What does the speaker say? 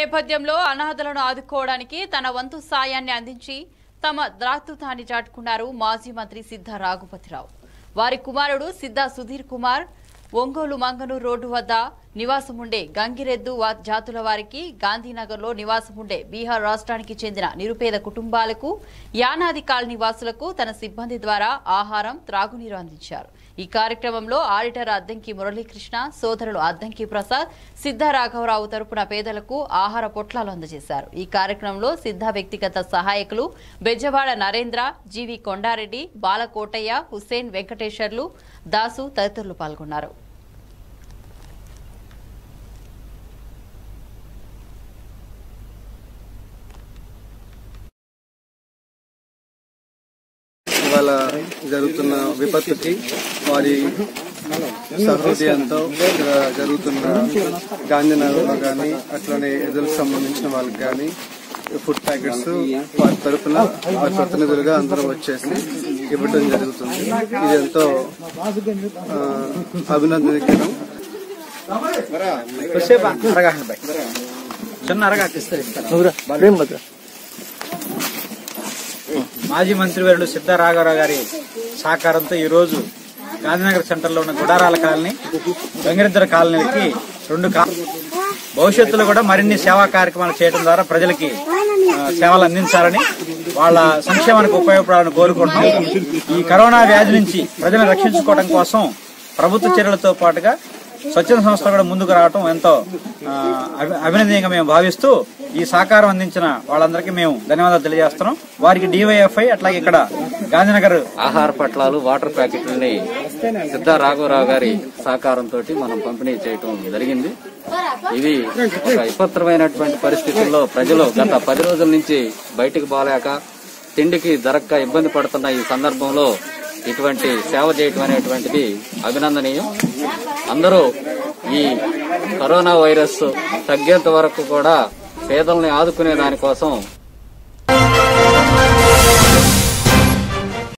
నేపథ్యంలో అనాథలను ఆదుకోవడానికి తన వంతు సాయాన్ని అందించి తమ ద్రాతృతాన్ని చాటుకున్నారు మాజీ మంత్రి సిద్ధ రాఘుపతిరావు వారి కుమారుడు సిద్ధ సుధీర్ కుమార్ ఒంగోలు మంగనూరు రోడ్డు వద్ద నివాసం ఉండే గంగిరెద్దు వా- జాతుల వారికి గాంధీనగర్లో నివాసం ఉండే బీహార్ రాష్ట్రానికి చెందిన నిరుపేద కుటుంబాలకు యానాది కాలనీ వాసులకు తన సిబ్బంది ద్వారా ఆహారం త్రాగునీరు అందించారు ఈ కార్యక్రమంలో ఆడిటర్ అద్దంకి మురళీకృష్ణ సోదరులు అద్దంకి ప్రసాద్ సిద్ధ రాఘవరావు తరపున పేదలకు ఆహార పొట్లాలు అందజేశారు ఈ కార్యక్రమంలో సిద్ధ వ్యక్తిగత సహాయకులు బెజ్జవాడ నరేంద్ర జీవి కొండారెడ్డి బాలకోటయ్య హుస్సేన్ వెంకటేశ్వర్లు దాసు తదితరులు పాల్గొన్నారు ఇవాళ జరుగుతున్న విపత్తుకి వారి సహృదయంతో ఇక్కడ జరుగుతున్న గాంధీనగర్లో కానీ అట్లనే ఎదురుకు సంబంధించిన వాళ్ళకి కానీ ఫుడ్ ప్యాకెట్స్ వారి తరఫున వారి ప్రతినిధులుగా అందరూ వచ్చేసి ఇవ్వడం జరుగుతుంది ఇది ఎంతో ఆ, అభినందనీయం చిన్న అరగా మాజీ మంత్రివర్యుడు సిద్ధరాఘవరావు గారి సహకారంతో ఈ రోజు గాంధీనగర్ సెంటర్ లో ఉన్న గుడారాల కాలనీ గంగిరిద్దర కాలనీలకి రెండు కా భవిష్యత్తులో కూడా మరిన్ని సేవా కార్యక్రమాలు చేయడం ద్వారా ప్రజలకి ఆ, సేవలు అందించాలని వాళ్ళ సంక్షేమానికి ఉపయోగపడాలని కోరుకుంటున్నాం ఈ కరోనా వ్యాధి నుంచి ప్రజలను రక్షించుకోవడం కోసం ప్రభుత్వ చర్యలతో పాటుగా స్వచ్ఛంద సంస్థలు కూడా ముందుకు రావడం ఎంతో ఆ, అభి- అభినందనీయంగా మేము భావిస్తూ ఈ సహకారం అందించిన వాళ్ళందరికీ మేము ధన్యవాదాలు తెలియజేస్తున్నాం వారికి డివైఎఫ్ఐ అట్లాగే ఇక్కడ గాంధీనగర్ ఆహార పట్లాలు వాటర్ ప్యాకెట్లని సిద్ధ రాఘవరావు గారి సహకారంతో మనం పంపిణీ చేయటం జరిగింది ఇవి ఒక విపత్రమైనటువంటి పరిస్థితుల్లో ప్రజలు గత పది రోజుల నుంచి బయటికి పోలేక తిండికి దొరక్క ఇబ్బంది పడుతున్న ఈ సందర్భంలో ఇటువంటి సేవ చేయటం అనేటువంటిది అభినందనీయం అందరూ ఈ కరోనా వైరస్ తగ్గేంత వరకు కూడా పేదల్ని ఆదుకునే దానికోసం